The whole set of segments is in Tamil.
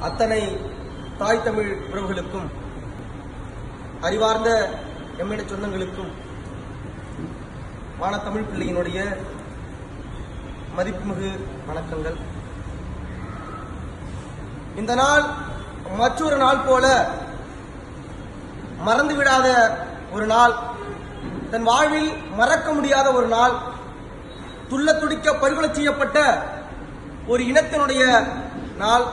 அத்தனை தாய் தமிழ் உறவுகளுக்கும் அறிவார்ந்த எம்மிட சொந்தங்களுக்கும் வானத்தமிழ் பிள்ளையினுடைய மதிப்புமிகு வணக்கங்கள் இந்த நாள் மற்றொரு நாள் போல மறந்து விடாத ஒரு நாள் தன் வாழ்வில் மறக்க முடியாத ஒரு நாள் துள்ள துடிக்க பருகொலை செய்யப்பட்ட ஒரு இனத்தினுடைய நாள்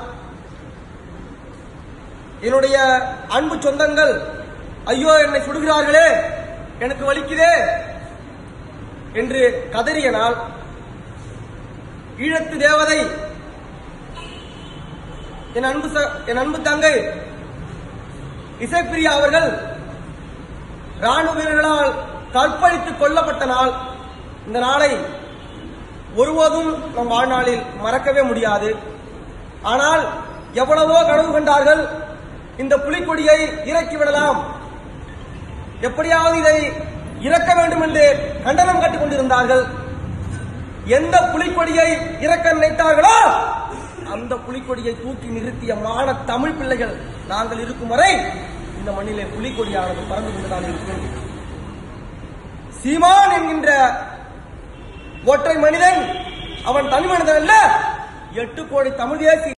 என்னுடைய அன்பு சொந்தங்கள் ஐயோ என்னை சுடுகிறார்களே எனக்கு வலிக்குதே என்று கதறிய நாள் ஈழத்து தேவதை என் அன்பு ச- என் அன்பு தங்கை இசைப்பிரியா அவர்கள் ராணுவ வீரர்களால் கற்பழித்து கொல்லப்பட்ட நாள் இந்த நாளை ஒருபோதும் நம் வாழ்நாளில் மறக்கவே முடியாது ஆனால் எவ்வளவோ கனவு கண்டார்கள் இந்த புலிக்கொடியை இறக்கி விடலாம் எப்படியாவது இதை இறக்க வேண்டும் என்று கண்டனம் கட்டிக் கொண்டிருந்தார்கள் எந்த புலிக்கொடியை இறக்க நினைத்தார்களோ அந்த புலிக்கொடியை தூக்கி நிறுத்திய மான தமிழ் பிள்ளைகள் நாங்கள் இருக்கும் வரை இந்த மண்ணிலே புலிக்கொடியானது பறந்து கொண்டுதான் இருக்கும் சீமான் என்கின்ற ஒற்றை மனிதன் அவன் தனி மனிதன் அல்ல எட்டு கோடி தமிழ் தேசி